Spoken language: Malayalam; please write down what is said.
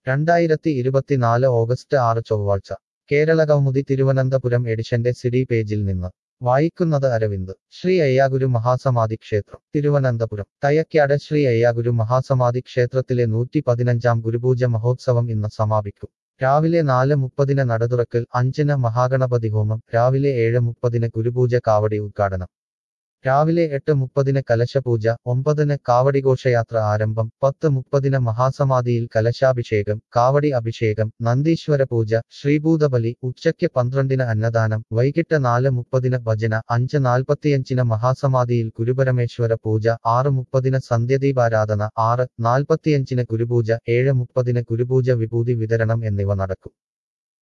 രണ്ടായിരത്തി ഇരുപത്തിനാല് ഓഗസ്റ്റ് ആറ് ചൊവ്വാഴ്ച കേരള കൗമുദി തിരുവനന്തപുരം എഡിഷന്റെ സിഡി പേജിൽ നിന്ന് വായിക്കുന്നത് അരവിന്ദ് ശ്രീ അയ്യാഗുരു മഹാസമാധി ക്ഷേത്രം തിരുവനന്തപുരം തയക്കാട് ശ്രീ അയ്യാഗുരു മഹാസമാധി ക്ഷേത്രത്തിലെ നൂറ്റി പതിനഞ്ചാം ഗുരുപൂജ മഹോത്സവം ഇന്ന് സമാപിക്കും രാവിലെ നാല് മുപ്പതിന് നടതുറക്കൽ അഞ്ചിന് മഹാഗണപതി ഹോമം രാവിലെ ഏഴ് മുപ്പതിന് ഗുരുപൂജ കാവടി ഉദ്ഘാടനം രാവിലെ എട്ട് മുപ്പതിന് കലശപൂജ ഒമ്പതിന് കാവടിഘോഷയാത്ര ആരംഭം പത്ത് മുപ്പതിന് മഹാസമാധിയിൽ കലശാഭിഷേകം കാവടി അഭിഷേകം നന്ദീശ്വര പൂജ ശ്രീഭൂതബലി ഉച്ചയ്ക്ക് പന്ത്രണ്ടിന് അന്നദാനം വൈകിട്ട് നാല് മുപ്പതിന് ഭജന അഞ്ച് നാൽപ്പത്തിയഞ്ചിന് മഹാസമാധിയിൽ ഗുരുപരമേശ്വര പൂജ ആറ് മുപ്പതിന് സന്ധ്യദീപാരാധന ആറ് നാൽപ്പത്തിയഞ്ചിന് ഗുരുപൂജ ഏഴ് മുപ്പതിന് ഗുരുപൂജ വിഭൂതി വിതരണം എന്നിവ നടക്കും